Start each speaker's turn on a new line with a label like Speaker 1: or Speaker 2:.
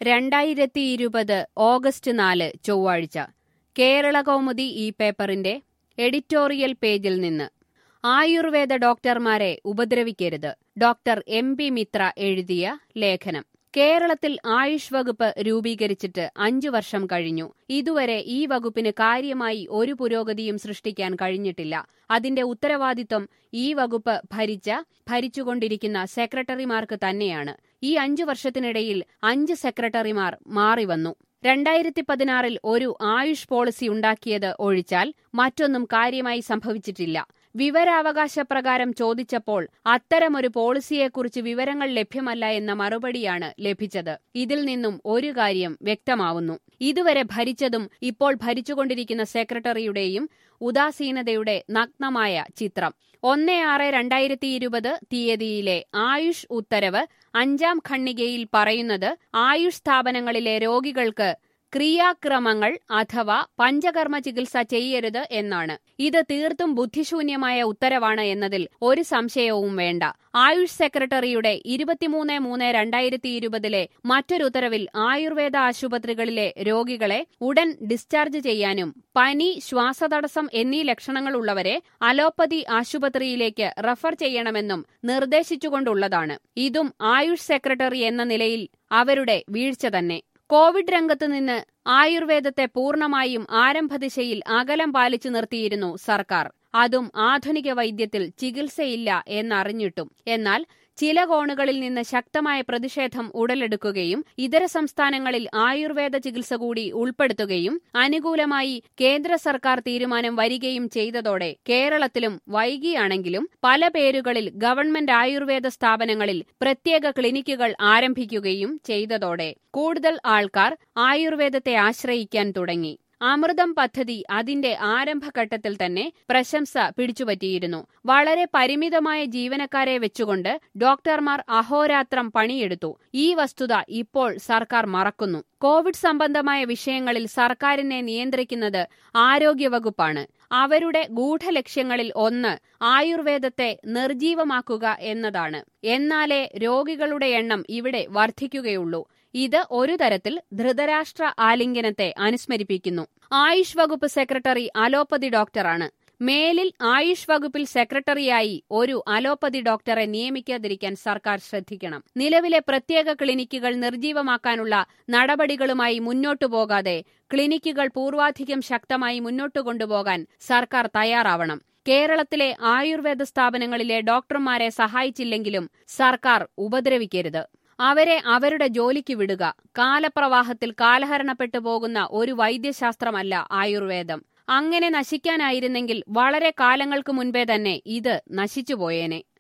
Speaker 1: രണ്ടായിരത്തി ഇരുപത് ഓഗസ്റ്റ് നാല് ചൊവ്വാഴ്ച കേരളകൗമുദി ഈ പേപ്പറിന്റെ എഡിറ്റോറിയൽ പേജിൽ നിന്ന് ആയുർവേദ ഡോക്ടർമാരെ ഉപദ്രവിക്കരുത് ഡോക്ടർ എം പി മിത്ര എഴുതിയ ലേഖനം കേരളത്തിൽ ആയുഷ് വകുപ്പ് രൂപീകരിച്ചിട്ട് അഞ്ചു വർഷം കഴിഞ്ഞു ഇതുവരെ ഈ വകുപ്പിന് കാര്യമായി ഒരു പുരോഗതിയും സൃഷ്ടിക്കാൻ കഴിഞ്ഞിട്ടില്ല അതിന്റെ ഉത്തരവാദിത്വം ഈ വകുപ്പ് ഭരിച്ച ഭരിച്ചുകൊണ്ടിരിക്കുന്ന സെക്രട്ടറിമാർക്ക് തന്നെയാണ് ഈ അഞ്ചു വർഷത്തിനിടയിൽ അഞ്ച് സെക്രട്ടറിമാർ മാറിവന്നു രണ്ടായിരത്തി പതിനാറിൽ ഒരു ആയുഷ് പോളിസി ഉണ്ടാക്കിയത് ഒഴിച്ചാൽ മറ്റൊന്നും കാര്യമായി സംഭവിച്ചിട്ടില്ല വിവരാവകാശ പ്രകാരം ചോദിച്ചപ്പോൾ അത്തരമൊരു പോളിസിയെക്കുറിച്ച് വിവരങ്ങൾ ലഭ്യമല്ല എന്ന മറുപടിയാണ് ലഭിച്ചത് ഇതിൽ നിന്നും ഒരു കാര്യം വ്യക്തമാവുന്നു ഇതുവരെ ഭരിച്ചതും ഇപ്പോൾ ഭരിച്ചുകൊണ്ടിരിക്കുന്ന സെക്രട്ടറിയുടെയും ഉദാസീനതയുടെ നഗ്നമായ ചിത്രം ഒന്ന് ആറ് രണ്ടായിരത്തി ഇരുപത് തീയതിയിലെ ആയുഷ് ഉത്തരവ് അഞ്ചാം ഖണ്ഡികയിൽ പറയുന്നത് ആയുഷ് സ്ഥാപനങ്ങളിലെ രോഗികൾക്ക് ക്രിയാക്രമങ്ങൾ അഥവാ പഞ്ചകർമ്മ ചികിത്സ ചെയ്യരുത് എന്നാണ് ഇത് തീർത്തും ബുദ്ധിശൂന്യമായ ഉത്തരവാണ് എന്നതിൽ ഒരു സംശയവും വേണ്ട ആയുഷ് സെക്രട്ടറിയുടെ ഇരുപത്തിമൂന്ന് മൂന്ന് രണ്ടായിരത്തി ഇരുപതിലെ മറ്റൊരു ഉത്തരവിൽ ആയുർവേദ ആശുപത്രികളിലെ രോഗികളെ ഉടൻ ഡിസ്ചാർജ് ചെയ്യാനും പനി ശ്വാസതടസ്സം എന്നീ ലക്ഷണങ്ങളുള്ളവരെ അലോപ്പതി ആശുപത്രിയിലേക്ക് റഫർ ചെയ്യണമെന്നും നിർദ്ദേശിച്ചുകൊണ്ടുള്ളതാണ് ഇതും ആയുഷ് സെക്രട്ടറി എന്ന നിലയിൽ അവരുടെ വീഴ്ച തന്നെ കോവിഡ് രംഗത്ത് നിന്ന് ആയുർവേദത്തെ പൂർണ്ണമായും ആരംഭദിശയിൽ അകലം പാലിച്ചു നിർത്തിയിരുന്നു സർക്കാർ അതും ആധുനിക വൈദ്യത്തിൽ ചികിത്സയില്ല എന്നറിഞ്ഞിട്ടും എന്നാൽ ചില കോണുകളിൽ നിന്ന് ശക്തമായ പ്രതിഷേധം ഉടലെടുക്കുകയും ഇതര സംസ്ഥാനങ്ങളിൽ ആയുർവേദ ചികിത്സ കൂടി ഉൾപ്പെടുത്തുകയും അനുകൂലമായി കേന്ദ്ര സർക്കാർ തീരുമാനം വരികയും ചെയ്തതോടെ കേരളത്തിലും വൈകിയാണെങ്കിലും പല പേരുകളിൽ ഗവൺമെന്റ് ആയുർവേദ സ്ഥാപനങ്ങളിൽ പ്രത്യേക ക്ലിനിക്കുകൾ ആരംഭിക്കുകയും ചെയ്തതോടെ കൂടുതൽ ആൾക്കാർ ആയുർവേദത്തെ ആശ്രയിക്കാൻ തുടങ്ങി അമൃതം പദ്ധതി അതിന്റെ ആരംഭഘട്ടത്തിൽ തന്നെ പ്രശംസ പിടിച്ചുപറ്റിയിരുന്നു വളരെ പരിമിതമായ ജീവനക്കാരെ വെച്ചുകൊണ്ട് ഡോക്ടർമാർ അഹോരാത്രം പണിയെടുത്തു ഈ വസ്തുത ഇപ്പോൾ സർക്കാർ മറക്കുന്നു കോവിഡ് സംബന്ധമായ വിഷയങ്ങളിൽ സർക്കാരിനെ നിയന്ത്രിക്കുന്നത് ആരോഗ്യവകുപ്പാണ് അവരുടെ ഗൂഢലക്ഷ്യങ്ങളിൽ ഒന്ന് ആയുർവേദത്തെ നിർജീവമാക്കുക എന്നതാണ് എന്നാലേ രോഗികളുടെ എണ്ണം ഇവിടെ വർദ്ധിക്കുകയുള്ളൂ ഇത് ഒരു തരത്തിൽ ധൃതരാഷ്ട്ര ആലിംഗനത്തെ അനുസ്മരിപ്പിക്കുന്നു ആയുഷ് വകുപ്പ് സെക്രട്ടറി അലോപ്പതി ഡോക്ടറാണ് മേലിൽ ആയുഷ് വകുപ്പിൽ സെക്രട്ടറിയായി ഒരു അലോപ്പതി ഡോക്ടറെ നിയമിക്കാതിരിക്കാൻ സർക്കാർ ശ്രദ്ധിക്കണം നിലവിലെ പ്രത്യേക ക്ലിനിക്കുകൾ നിർജീവമാക്കാനുള്ള നടപടികളുമായി മുന്നോട്ടു പോകാതെ ക്ലിനിക്കുകൾ പൂർവാധികം ശക്തമായി മുന്നോട്ടു കൊണ്ടുപോകാൻ സർക്കാർ തയ്യാറാവണം കേരളത്തിലെ ആയുർവേദ സ്ഥാപനങ്ങളിലെ ഡോക്ടർമാരെ സഹായിച്ചില്ലെങ്കിലും സർക്കാർ ഉപദ്രവിക്കരുത് അവരെ അവരുടെ ജോലിക്ക് വിടുക കാലപ്രവാഹത്തിൽ കാലഹരണപ്പെട്ടു പോകുന്ന ഒരു വൈദ്യശാസ്ത്രമല്ല ആയുർവേദം അങ്ങനെ നശിക്കാനായിരുന്നെങ്കിൽ വളരെ കാലങ്ങൾക്ക് മുൻപേ തന്നെ ഇത് നശിച്ചുപോയേനെ